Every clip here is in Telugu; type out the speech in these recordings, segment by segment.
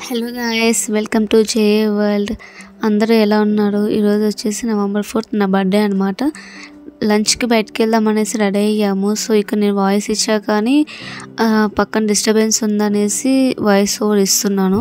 Hello guys welcome to J world అందరూ ఎలా ఉన్నారు ఈరోజు వచ్చేసి నవంబర్ ఫోర్త్ నా బర్త్డే అనమాట లంచ్కి బయటకు వెళ్దాం అనేసి రెడీ అయ్యాము సో ఇక్కడ నేను వాయిస్ ఇచ్చా కానీ ఆ, పక్కన డిస్టర్బెన్స్ ఉందనేసి వాయిస్ ఓవర్ ఇస్తున్నాను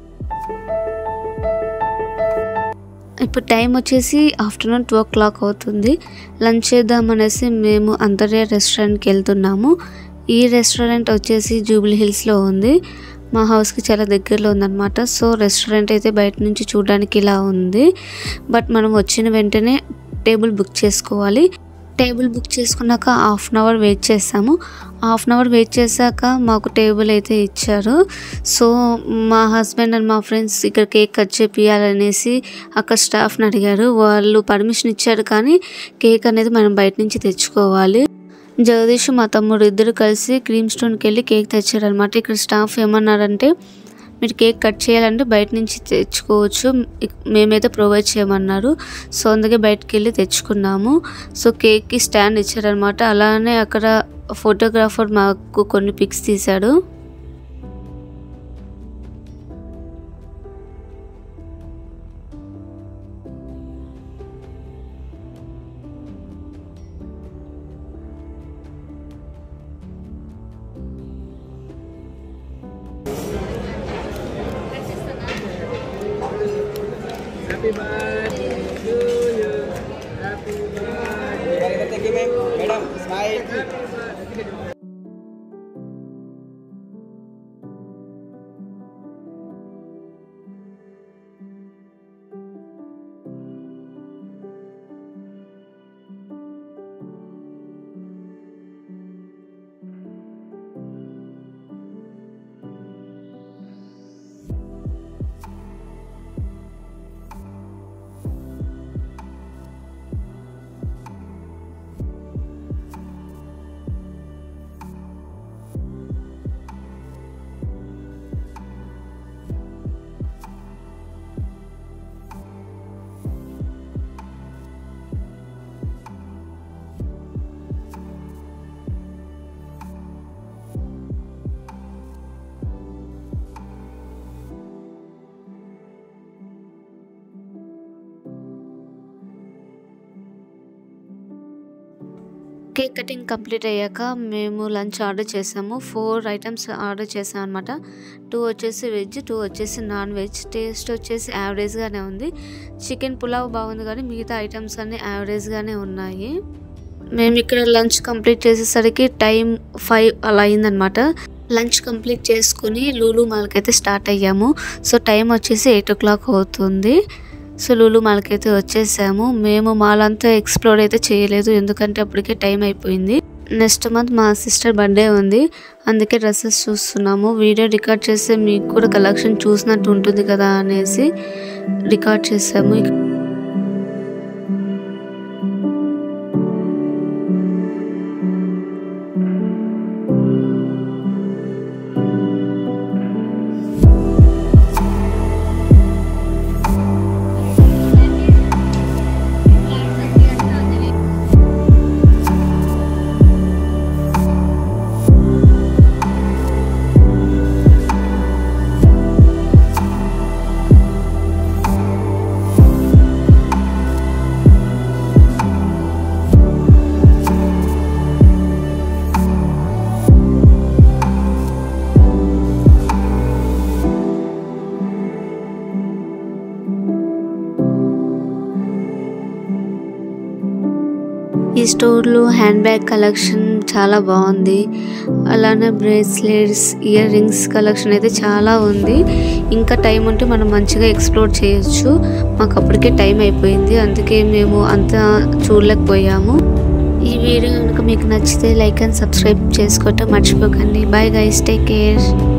ఇప్పుడు టైం వచ్చేసి ఆఫ్టర్నూన్ టూ ఓ క్లాక్ అవుతుంది లంచ్ చేద్దాం అనేసి మేము అంతర్య రెస్టారెంట్కి వెళ్తున్నాము ఈ రెస్టారెంట్ వచ్చేసి జూబ్లీ హిల్స్లో ఉంది మా హౌస్కి చాలా దగ్గరలో ఉందన్నమాట సో రెస్టారెంట్ అయితే బయట నుంచి చూడడానికి ఇలా ఉంది బట్ మనం వచ్చిన వెంటనే టేబుల్ బుక్ చేసుకోవాలి టేబుల్ బుక్ చేసుకున్నాక హాఫ్ అన్ అవర్ వెయిట్ చేసాము హాఫ్ అన్ అవర్ వెయిట్ చేశాక మాకు టేబుల్ అయితే ఇచ్చారు సో మా హస్బెండ్ అండ్ మా ఫ్రెండ్స్ ఇక్కడ కేక్ కట్ చేపియాలనేసి అక్కడ స్టాఫ్ని అడిగారు వాళ్ళు పర్మిషన్ ఇచ్చారు కానీ కేక్ అనేది మనం బయట నుంచి తెచ్చుకోవాలి జగదీష్ మా తమ్ముడు ఇద్దరు కలిసి క్రీమ్ స్టోన్కి వెళ్ళి కేక్ తెచ్చారనమాట ఇక్కడ స్టాఫ్ ఏమన్నారంటే మీరు కేక్ కట్ చేయాలంటే బయట నుంచి తెచ్చుకోవచ్చు ఇక్- మేమైతే ప్రొవైడ్ చేయమన్నారు సో అందుకే బయటకు వెళ్ళి తెచ్చుకున్నాము సో కేక్కి స్టాండ్ ఇచ్చారనమాట అలానే అక్కడ ఫోటోగ్రాఫర్ మాకు కొన్ని పిక్స్ తీశాడు Happy birthday to you. Happy birthday. Thank you, ma'am. Madam, smile. Cake cutting complete అయ్యాక మేము లంచ్ ఆర్డర్ చేసాము ఫోర్ ఐటమ్స్ ఆర్డర్ చేసాం అనమాట టూ వచ్చేసి వెజ్ టూ వచ్చేసి నాన్ వెజ్ టేస్ట్ వచ్చేసి యావరేజ్గానే ఉంది చికెన్ పులావ్ బాగుంది కానీ మిగతా ఐటమ్స్ అన్నీ యావరేజ్గానే ఉన్నాయి మేము ఇక్కడ లంచ్ కంప్లీట్ చేసేసరికి టైం ఫైవ్ అలా అయిందనమాట లంచ్ కంప్లీట్ చేసుకుని లూలు మాల్కి అయితే స్టార్ట్ అయ్యాము సో టైం వచ్చేసి ఎయిట్ ఓ క్లాక్ అవుతుంది సో లూలు మాల్కి అయితే వచ్చేసాము మేము మాల్ అంతా ఎక్స్ప్లోర్ అయితే చేయలేదు ఎందుకంటే అప్పటికే టైం అయిపోయింది నెక్స్ట్ మంత్ మా సిస్టర్ బర్త్డే ఉంది అందుకే డ్రెస్సెస్ చూస్తున్నాము వీడియో రికార్డ్ చేస్తే మీకు కూడా కలెక్షన్ చూసినట్టు ఉంటుంది కదా అనేసి రికార్డ్ చేసాము ఈ స్టోర్లో హ్యాండ్ బ్యాగ్ కలెక్షన్ చాలా బాగుంది అలానే బ్రేస్లెట్స్ ఇయర్ రింగ్స్ కలెక్షన్ అయితే చాలా ఉంది ఇంకా టైం ఉంటే మనం మంచిగా ఎక్స్ప్లోర్ చేయొచ్చు మాకు అప్పటికే టైం అయిపోయింది అందుకే మేము అంత చూడలేకపోయాము ఈ వీడియో కనుక మీకు నచ్చితే లైక్ అండ్ సబ్స్క్రైబ్ చేసుకోవటం మర్చిపోకండి బాయ్ గైస్ టేక్ కేర్